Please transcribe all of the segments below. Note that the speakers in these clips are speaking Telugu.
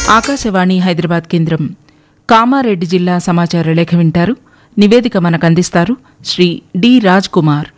ఆకాశవాణి హైదరాబాద్ కేంద్రం కామారెడ్డి జిల్లా సమాచార లేఖ వింటారు నివేదిక మనకు అందిస్తారు శ్రీ డి రాజ్ కుమార్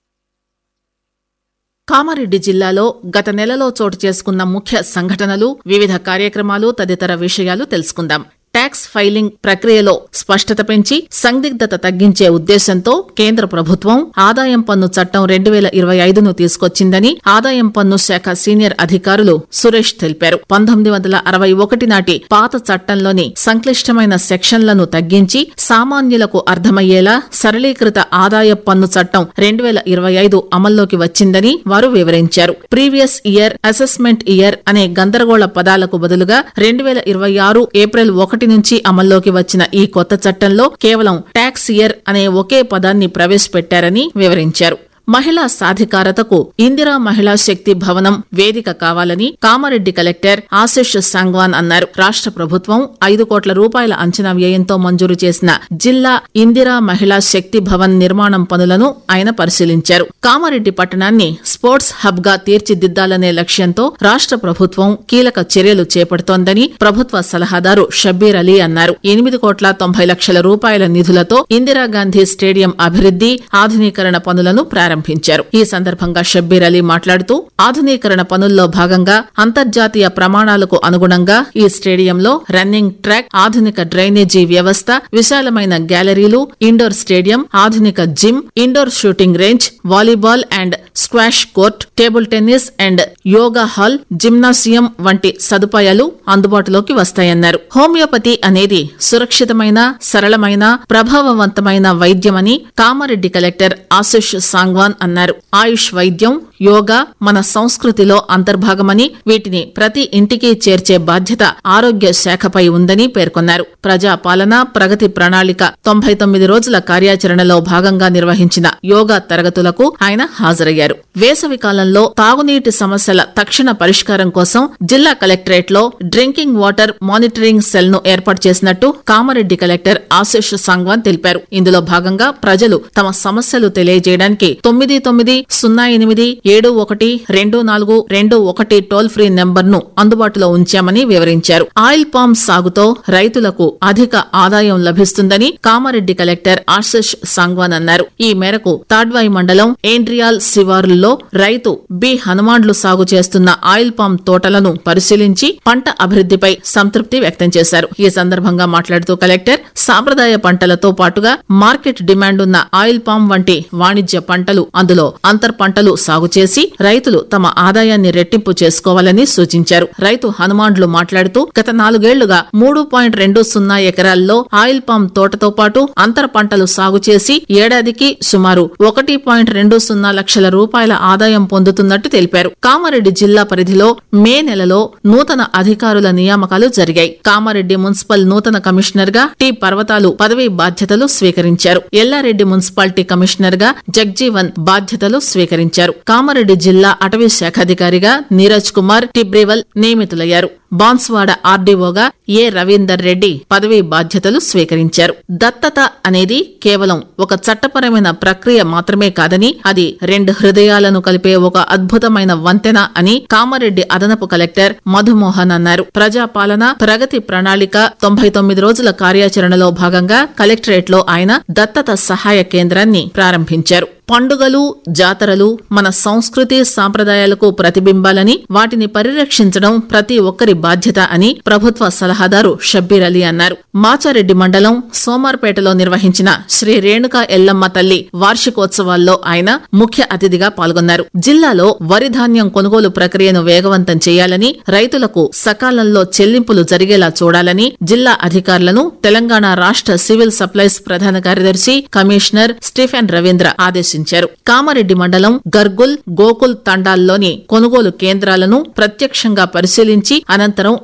కామారెడ్డి జిల్లాలో గత నెలలో చోటు చేసుకున్న ముఖ్య సంఘటనలు వివిధ కార్యక్రమాలు తదితర విషయాలు తెలుసుకుందాం ట్యాక్స్ ఫైలింగ్ ప్రక్రియలో స్పష్టత పెంచి సందిగ్ధత తగ్గించే ఉద్దేశంతో కేంద్ర ప్రభుత్వం ఆదాయం పన్ను చట్టం రెండు వేల ఇరవై ఐదును తీసుకొచ్చిందని ఆదాయం పన్ను శాఖ సీనియర్ అధికారులు సురేష్ తెలిపారు పంతొమ్మిది వందల అరవై ఒకటి నాటి పాత చట్టంలోని సంక్లిష్టమైన సెక్షన్లను తగ్గించి సామాన్యులకు అర్థమయ్యేలా సరళీకృత ఆదాయ పన్ను చట్టం రెండు వేల ఇరవై ఐదు అమల్లోకి వచ్చిందని వారు వివరించారు ప్రీవియస్ ఇయర్ అసెస్మెంట్ ఇయర్ అనే గందరగోళ పదాలకు బదులుగా రెండు వేల ఇరవై ఆరు ఏప్రిల్ ఒకటి నుంచి అమల్లోకి వచ్చిన ఈ కొత్త చట్టంలో కేవలం ట్యాక్స్ ఇయర్ అనే ఒకే పదాన్ని ప్రవేశపెట్టారని వివరించారు మహిళా సాధికారతకు ఇందిరా మహిళా శక్తి భవనం వేదిక కావాలని కామారెడ్డి కలెక్టర్ ఆశిష్ సాంగ్వాన్ అన్నారు రాష్ట్ర ప్రభుత్వం ఐదు కోట్ల రూపాయల అంచనా వ్యయంతో మంజూరు చేసిన జిల్లా ఇందిరా మహిళా శక్తి భవన్ నిర్మాణం పనులను ఆయన పరిశీలించారు కామారెడ్డి పట్టణాన్ని స్పోర్ట్స్ హబ్ గా తీర్చిదిద్దాలనే లక్ష్యంతో రాష్ట్ర ప్రభుత్వం కీలక చర్యలు చేపడుతోందని ప్రభుత్వ సలహాదారు షబ్బీర్ అలీ అన్నారు ఎనిమిది కోట్ల తొంభై లక్షల రూపాయల నిధులతో ఇందిరాగాంధీ స్టేడియం అభివృద్ది ఆధునీకరణ పనులను ప్రారంభించారు ఈ సందర్భంగా షబ్బీర్ అలీ మాట్లాడుతూ ఆధునీకరణ పనుల్లో భాగంగా అంతర్జాతీయ ప్రమాణాలకు అనుగుణంగా ఈ స్టేడియంలో రన్నింగ్ ట్రాక్ ఆధునిక డ్రైనేజీ వ్యవస్థ విశాలమైన గ్యాలరీలు ఇండోర్ స్టేడియం ఆధునిక gym indoor shooting range volleyball and squash court table tennis and yoga hall gymnasium వంటి సదుపాయాలు అందుబాటులోకి వస్తాయన్నారు హోమియోపతి అనేది సురక్షితమైన సరళమైన ప్రభావవంతమైన వైద్యమని కామారెడ్డి కలెక్టర్ ఆశిష్ సాంగ్వాన్ అన్నారు ఆయుష్ వైద్యం యోగా మన సంస్కృతిలో అంతర్భాగమని వీటిని ప్రతి ఇంటికి చేర్చే బాధ్యత ఆరోగ్య శాఖపై ఉందని పేర్కొన్నారు ప్రజా పాలన ప్రగతి ప్రణాళిక తొంభై తొమ్మిది రోజుల కార్యాచరణలో భాగంగా నిర్వహించిన యోగా తరగతులకు ఆయన హాజరయ్యారు వేసవి కాలంలో తాగునీటి సమస్యల తక్షణ పరిష్కారం కోసం జిల్లా కలెక్టరేట్ లో డ్రింకింగ్ వాటర్ మానిటరింగ్ సెల్ ను ఏర్పాటు చేసినట్టు కామారెడ్డి కలెక్టర్ ఆశిష్ సాంగ్వాన్ తెలిపారు ఇందులో భాగంగా ప్రజలు తమ సమస్యలు తెలియజేయడానికి తొమ్మిది తొమ్మిది సున్నా ఎనిమిది ఏడు ఒకటి రెండు నాలుగు రెండు ఒకటి టోల్ ఫ్రీ నెంబర్ ను అందుబాటులో ఉంచామని వివరించారు ఆయిల్ పామ్ సాగుతో రైతులకు అధిక ఆదాయం లభిస్తుందని కామారెడ్డి కలెక్టర్ ఆశిష్ సాంగ్వాన్ అన్నారు ఈ మేరకు తాడ్వాయి మండలం ఏండ్రియాల్ శివారుల్లో రైతు బి హనుమాండ్లు సాగు చేస్తున్న ఆయిల్ పామ్ తోటలను పరిశీలించి పంట అభివృద్దిపై సంతృప్తి వ్యక్తం చేశారు ఈ సందర్భంగా మాట్లాడుతూ కలెక్టర్ సాంప్రదాయ పంటలతో పాటుగా మార్కెట్ డిమాండ్ ఉన్న ఆయిల్ పామ్ వంటి వాణిజ్య పంటలు అందులో అంతర్ పంటలు సాగు చేసి రైతులు తమ ఆదాయాన్ని రెట్టింపు చేసుకోవాలని సూచించారు రైతు హనుమాండ్లు మాట్లాడుతూ గత నాలుగేళ్లుగా మూడు పాయింట్ రెండు సున్నా ఎకరాల్లో ఆయిల్ పామ్ తోటతో పాటు అంతర పంటలు సాగు చేసి ఏడాదికి సుమారు ఒకటి పాయింట్ రెండు సున్నా లక్షల రూపాయల ఆదాయం పొందుతున్నట్టు తెలిపారు కామారెడ్డి జిల్లా పరిధిలో మే నెలలో నూతన అధికారుల నియామకాలు జరిగాయి కామారెడ్డి మున్సిపల్ నూతన కమిషనర్ గా టి పర్వతాలు పదవీ బాధ్యతలు స్వీకరించారు ఎల్లారెడ్డి మున్సిపాలిటీ కమిషనర్ గా జగ్జీవన్ బాధ్యతలు స్వీకరించారు కామారెడ్డి జిల్లా అటవీ శాఖాధికారిగా నీరజ్ కుమార్ టిబ్రివల్ నియమితులయ్యారు బాన్స్వాడ ఆర్డీఓగా ఏ రవీందర్ రెడ్డి పదవీ బాధ్యతలు స్వీకరించారు దత్తత అనేది కేవలం ఒక చట్టపరమైన ప్రక్రియ మాత్రమే కాదని అది రెండు హృదయాలను కలిపే ఒక అద్భుతమైన వంతెన అని కామారెడ్డి అదనపు కలెక్టర్ మధుమోహన్ అన్నారు ప్రజాపాలన ప్రగతి ప్రణాళిక తొంభై తొమ్మిది రోజుల కార్యాచరణలో భాగంగా కలెక్టరేట్ లో ఆయన దత్తత సహాయ కేంద్రాన్ని ప్రారంభించారు పండుగలు జాతరలు మన సంస్కృతి సాంప్రదాయాలకు ప్రతిబింబాలని వాటిని పరిరక్షించడం ప్రతి ఒక్కరి బాధ్యత అని ప్రభుత్వ సలహాదారు షబ్బీర్ అలీ అన్నారు మాచారెడ్డి మండలం సోమార్పేటలో నిర్వహించిన శ్రీ రేణుకా ఎల్లమ్మ తల్లి వార్షికోత్సవాల్లో ఆయన ముఖ్య అతిథిగా పాల్గొన్నారు జిల్లాలో వరి ధాన్యం కొనుగోలు ప్రక్రియను వేగవంతం చేయాలని రైతులకు సకాలంలో చెల్లింపులు జరిగేలా చూడాలని జిల్లా అధికారులను తెలంగాణ రాష్ట్ర సివిల్ సప్లైస్ ప్రధాన కార్యదర్శి కమిషనర్ స్టీఫెన్ రవీంద్ర ఆదేశించారు కామారెడ్డి మండలం గర్గుల్ గోకుల్ తండాల్లోని కొనుగోలు కేంద్రాలను ప్రత్యక్షంగా పరిశీలించి అనంతరం